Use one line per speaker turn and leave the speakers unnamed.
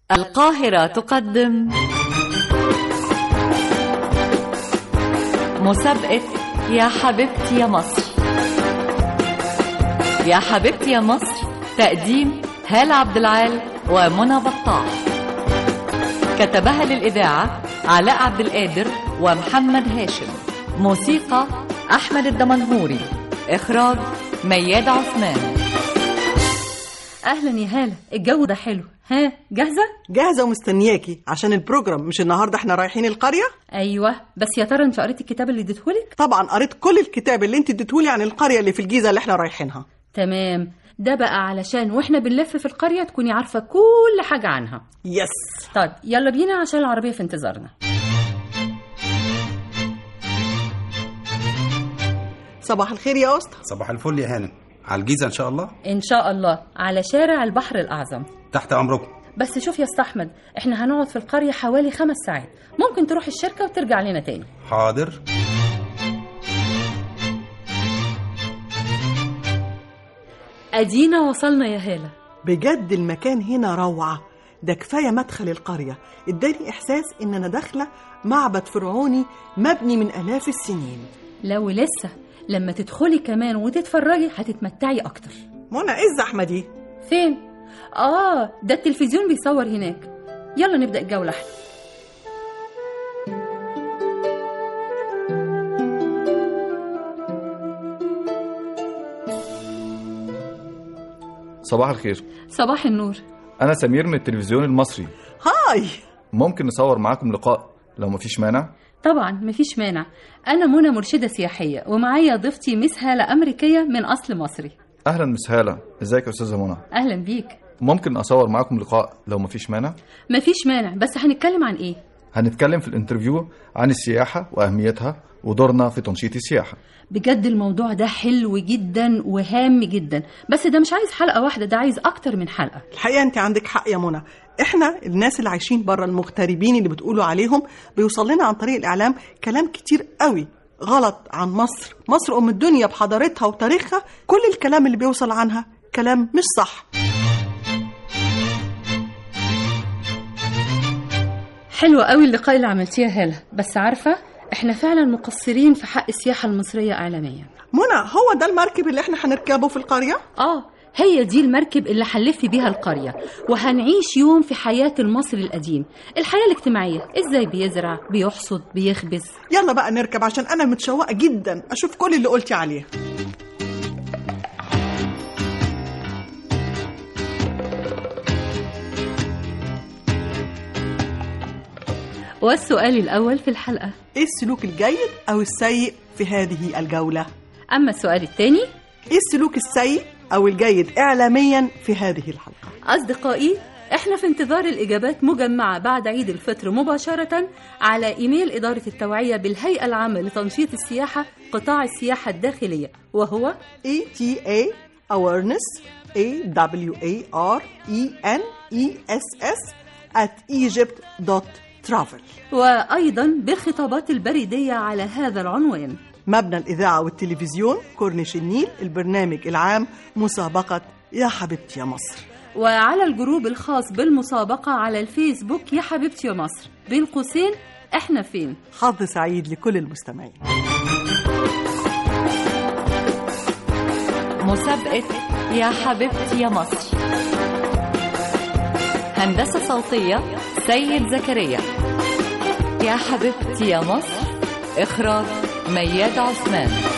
القاهرة تقدم مسابقة يا حبيبتي يا مصر يا حبيبتي يا مصر تقديم هالة عبد العال ومنى بطاح كتبها للإذاعة علاء عبد القادر ومحمد هاشم موسيقى أحمد الدمنهوري إخراج مياد عثمان
اهلا يا هاله الجو ده حلو ها جاهزه
جاهزة ومستنياكي عشان البروجرام مش النهاردة احنا رايحين القرية
ايوه بس يا ترى انت قريت الكتاب اللي اديتهولك
طبعا قريت كل الكتاب اللي انت اديتهولي عن القرية اللي في الجيزة اللي احنا رايحينها
تمام ده بقى علشان واحنا بنلف في القريه تكوني عارفه كل حاجه عنها
يس
طيب يلا بينا عشان العربيه في انتظارنا
صباح الخير يا أسطى
صباح الفل يا هانم على الجيزة إن شاء الله
ان شاء الله على شارع البحر الاعظم
تحت أمركم
بس شوف يا اسطى احمد احنا هنقعد في القريه حوالي خمس ساعات ممكن تروح الشركه وترجع لنا تاني
حاضر
ادينا وصلنا يا هاله
بجد المكان هنا روعة ده كفاية مدخل القرية اداني إحساس إن أنا داخلة معبد فرعوني مبني من آلاف السنين
لو لسه لما تدخلي كمان وتتفرجي هتتمتعي اكتر
منى إيه الزحمة دي؟
فين اه ده التلفزيون بيصور هناك يلا نبدا الجوله احنا
صباح الخير
صباح النور
أنا سمير من التلفزيون المصري
هاي
ممكن نصور معاكم لقاء لو مفيش مانع
طبعا مفيش مانع انا منى مرشده سياحيه ومعايا ضيفتي مس هاله امريكيه من اصل مصري
أهلا مس هالة ازيك يا أستاذة منى
اهلا بيك
ممكن أصور معاكم لقاء لو مفيش مانع
مفيش مانع بس هنتكلم عن ايه
هنتكلم في الانترفيو عن السياحة وأهميتها ودورنا في تنشيط السياحة
بجد الموضوع ده حلو جدا وهام جدا بس ده مش عايز حلقه واحده ده عايز اكتر من حلقه
الحقيقة أنت عندك حق يا منى احنا الناس اللي عايشين بره المغتربين اللي بتقولوا عليهم بيوصل لنا عن طريق الإعلام كلام كتير قوي غلط عن مصر مصر أم الدنيا بحضارتها وتاريخها كل الكلام اللي بيوصل عنها كلام مش صح
حلو قوي اللقاء اللي عملتيه يا هاله بس عارفه احنا فعلا مقصرين في حق السياحه المصريه اعلاميا
منى هو ده المركب اللي احنا هنركبه في القرية
اه هي دي المركب اللي هنلف بيها القرية وهنعيش يوم في حياة المصري القديم الحياة الاجتماعية ازاي بيزرع بيحصد بيخبز
يلا بقى نركب عشان أنا متشوقة جدا أشوف كل اللي قلتي عليه
والسؤال الأول في الحلقة
إيه السلوك الجيد أو السيء في هذه الجولة؟
أما السؤال الثاني
إيه السلوك السيء أو الجيد إعلاميا في هذه الحلقة؟
أصدقائي احنا في انتظار الإجابات مجمعة بعد عيد الفطر مباشرة على إيميل إدارة التوعية بالهيئة العامة لتنشيط السياحة قطاع السياحة الداخلية وهو
ETA awareness A W A R E N E S S at egypt.travel
وأيضا بالخطابات البريدية على هذا العنوان
مبنى الإذاعة والتلفزيون كورنيش النيل البرنامج العام مسابقة يا حبيبتي يا مصر
وعلى الجروب الخاص بالمسابقة على الفيسبوك يا حبيبتي يا مصر بين قوسين احنا فين
حظ سعيد لكل المستمعين
مسابقة يا حبيبتي يا مصر هندسة صوتية سيد زكريا يا حبيبتي يا مصر إخراج مياد عثمان